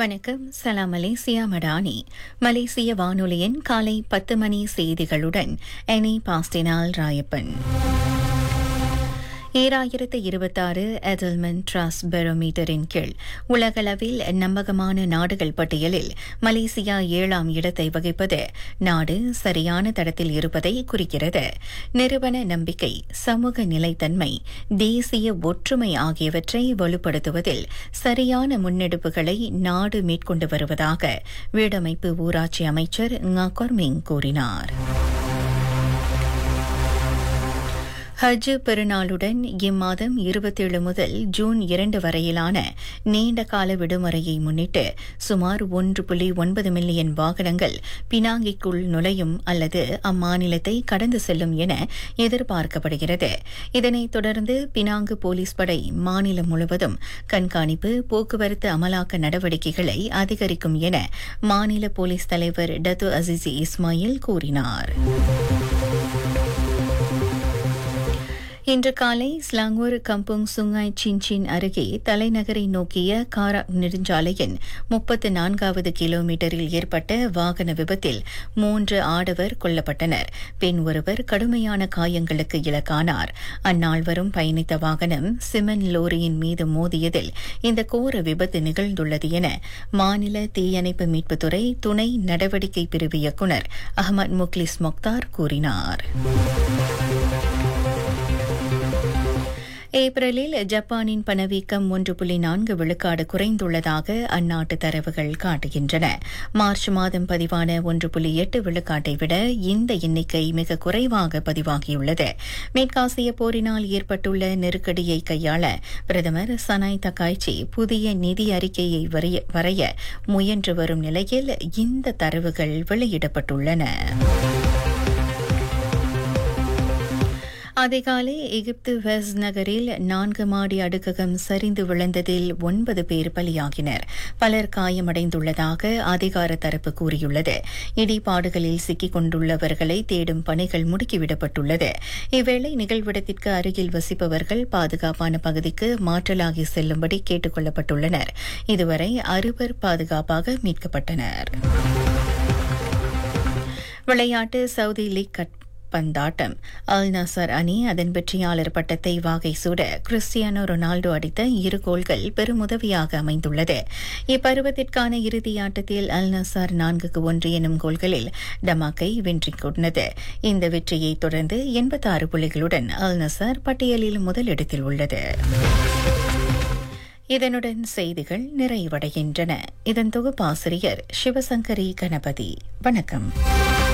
வணக்கம் சலாம் மலேசியா மடானி மலேசிய வானொலியின் காலை பத்து மணி செய்திகளுடன் எனி பாஸ்டினால் ராயப்பன் ஈராயிரத்து இருபத்தாறு எடல்மன் ட்ரஸ்ட் பெரோமீட்டரின் கீழ் உலகளவில் நம்பகமான நாடுகள் பட்டியலில் மலேசியா ஏழாம் இடத்தை வகிப்பது நாடு சரியான தடத்தில் இருப்பதை குறிக்கிறது நிறுவன நம்பிக்கை சமூக நிலைத்தன்மை தேசிய ஒற்றுமை ஆகியவற்றை வலுப்படுத்துவதில் சரியான முன்னெடுப்புகளை நாடு மேற்கொண்டு வருவதாக வீடமைப்பு ஊராட்சி அமைச்சர் ngakor கூறினார் ஹஜ் பெருநாளுடன் இம்மாதம் இருபத்தேழு முதல் ஜூன் இரண்டு வரையிலான நீண்ட கால விடுமுறையை முன்னிட்டு சுமார் ஒன்று புள்ளி ஒன்பது மில்லியன் வாகனங்கள் பினாங்கிக்குள் நுழையும் அல்லது அம்மாநிலத்தை கடந்து செல்லும் என எதிர்பார்க்கப்படுகிறது இதனைத் தொடர்ந்து பினாங்கு போலீஸ் படை மாநிலம் முழுவதும் கண்காணிப்பு போக்குவரத்து அமலாக்க நடவடிக்கைகளை அதிகரிக்கும் என மாநில போலீஸ் தலைவர் டத்து அசிசி இஸ்மாயில் கூறினார் இன்று காலை ஸ்லாங்கூர் கம்புங் சுங்காய் சின்சின் அருகே தலைநகரை நோக்கிய காரா நெடுஞ்சாலையின் முப்பத்து நான்காவது கிலோமீட்டரில் ஏற்பட்ட வாகன விபத்தில் மூன்று ஆடவர் கொல்லப்பட்டனர் பெண் ஒருவர் கடுமையான காயங்களுக்கு இலக்கானார் அந்நால்வரும் பயணித்த வாகனம் சிமெண்ட் லோரியின் மீது மோதியதில் இந்த கோர விபத்து நிகழ்ந்துள்ளது என மாநில தீயணைப்பு மீட்புத்துறை துணை நடவடிக்கை பிரிவு இயக்குநர் அகமது முக்லிஸ் மொக்தார் கூறினார் ஏப்ரலில் ஜப்பானின் பணவீக்கம் ஒன்று புள்ளி நான்கு விழுக்காடு குறைந்துள்ளதாக அந்நாட்டு தரவுகள் காட்டுகின்றன மார்ச் மாதம் பதிவான ஒன்று புள்ளி எட்டு விழுக்காட்டை விட இந்த எண்ணிக்கை மிக குறைவாக பதிவாகியுள்ளது மேற்காசிய போரினால் ஏற்பட்டுள்ள நெருக்கடியை கையாள பிரதமர் சனாய் தக்காய்ச்சி புதிய நிதி அறிக்கையை வரைய முயன்று வரும் நிலையில் இந்த தரவுகள் வெளியிடப்பட்டுள்ளன அதிகாலை எகிப்து வெஸ்ட் நகரில் நான்கு மாடி அடுக்ககம் சரிந்து விழுந்ததில் ஒன்பது பேர் பலியாகினர் பலர் காயமடைந்துள்ளதாக அதிகார தரப்பு கூறியுள்ளது இடிபாடுகளில் சிக்கிக் கொண்டுள்ளவர்களை தேடும் பணிகள் முடுக்கிவிடப்பட்டுள்ளது இவ்வேளை நிகழ்விடத்திற்கு அருகில் வசிப்பவர்கள் பாதுகாப்பான பகுதிக்கு மாற்றலாகி செல்லும்படி கேட்டுக் கொள்ளப்பட்டுள்ளனர் இதுவரை அறுவர் பாதுகாப்பாக மீட்கப்பட்டனர் விளையாட்டு சவுதி லீக் பந்தாட்டம் அல் நசர் அணி அதன் வெற்றியாளர் பட்டத்தை வாகை சூட கிறிஸ்டியானோ ரொனால்டோ அடித்த இரு கோல்கள் பெருமுதவியாக அமைந்துள்ளது இப்பருவத்திற்கான இறுதி ஆட்டத்தில் அல் நசார் நான்குக்கு ஒன்று எனும் கோல்களில் டமாக்கை வெற்றி கொண்டது இந்த வெற்றியை தொடர்ந்து எண்பத்தாறு புள்ளிகளுடன் அல் நசார் பட்டியலில் முதலிடத்தில் உள்ளது இதனுடன் செய்திகள் நிறைவடைகின்றன இதன் தொகுப்பாசிரியர் சிவசங்கரி கணபதி வணக்கம்